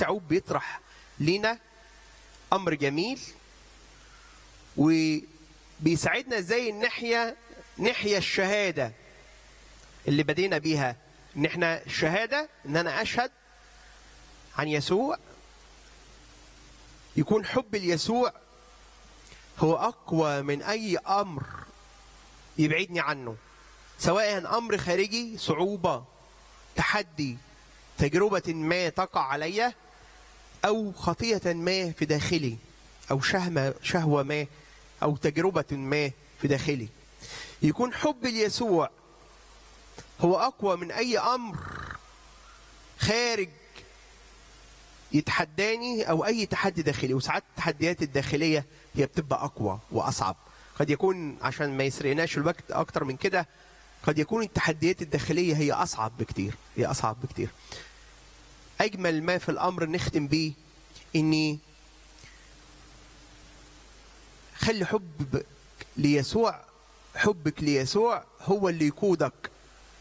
القديس يعقوب بيطرح لنا امر جميل وبيساعدنا ازاي نحيا نحيا الشهاده اللي بدينا بيها ان احنا الشهاده ان انا اشهد عن يسوع يكون حب ليسوع هو اقوى من اي امر يبعدني عنه سواء امر خارجي صعوبه تحدي تجربه ما تقع علي او خطيه ما في داخلي او شهمه شهوه ما او تجربه ما في داخلي يكون حب ليسوع هو اقوى من اي امر خارج يتحداني او اي تحدي داخلي وساعات التحديات الداخليه هي بتبقى اقوى واصعب قد يكون عشان ما يسرقناش الوقت اكتر من كده قد يكون التحديات الداخليه هي اصعب بكتير هي اصعب بكتير اجمل ما في الامر نختم بيه اني خلي حبك ليسوع حبك ليسوع هو اللي يقودك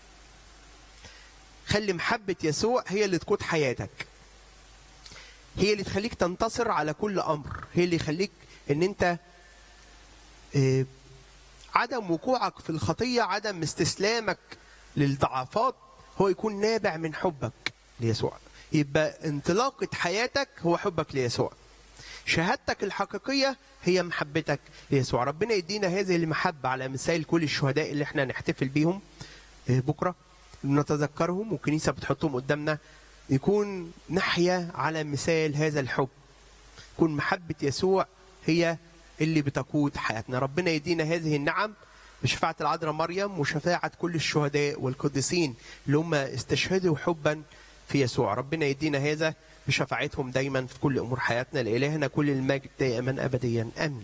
خلي محبة يسوع هي اللي تقود حياتك هي اللي تخليك تنتصر على كل أمر هي اللي يخليك ان انت آه، عدم وقوعك في الخطية عدم استسلامك للضعفات هو يكون نابع من حبك ليسوع يبقى انطلاقة حياتك هو حبك ليسوع شهادتك الحقيقية هي محبتك ليسوع ربنا يدينا هذه المحبة على مثال كل الشهداء اللي احنا نحتفل بيهم آه، بكرة نتذكرهم والكنيسة بتحطهم قدامنا يكون نحيا على مثال هذا الحب يكون محبة يسوع هي اللي بتقود حياتنا ربنا يدينا هذه النعم بشفاعة العذراء مريم وشفاعة كل الشهداء والقديسين اللي هم استشهدوا حبا في يسوع ربنا يدينا هذا بشفاعتهم دايما في كل أمور حياتنا لإلهنا كل المجد دائما أبديا آمين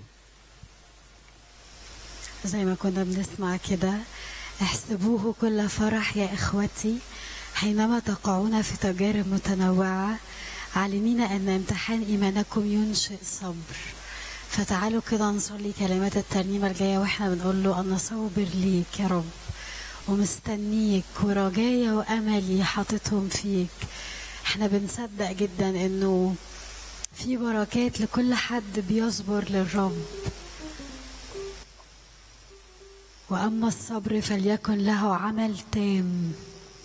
زي ما كنا بنسمع كده احسبوه كل فرح يا اخوتي حينما تقعون في تجارب متنوعه عالمين ان امتحان ايمانكم ينشئ صبر فتعالوا كده نصلي كلمات الترنيمه الجايه واحنا بنقول له انا صابر ليك يا رب ومستنيك ورجايا واملي حاططهم فيك احنا بنصدق جدا انه في بركات لكل حد بيصبر للرب واما الصبر فليكن له عمل تام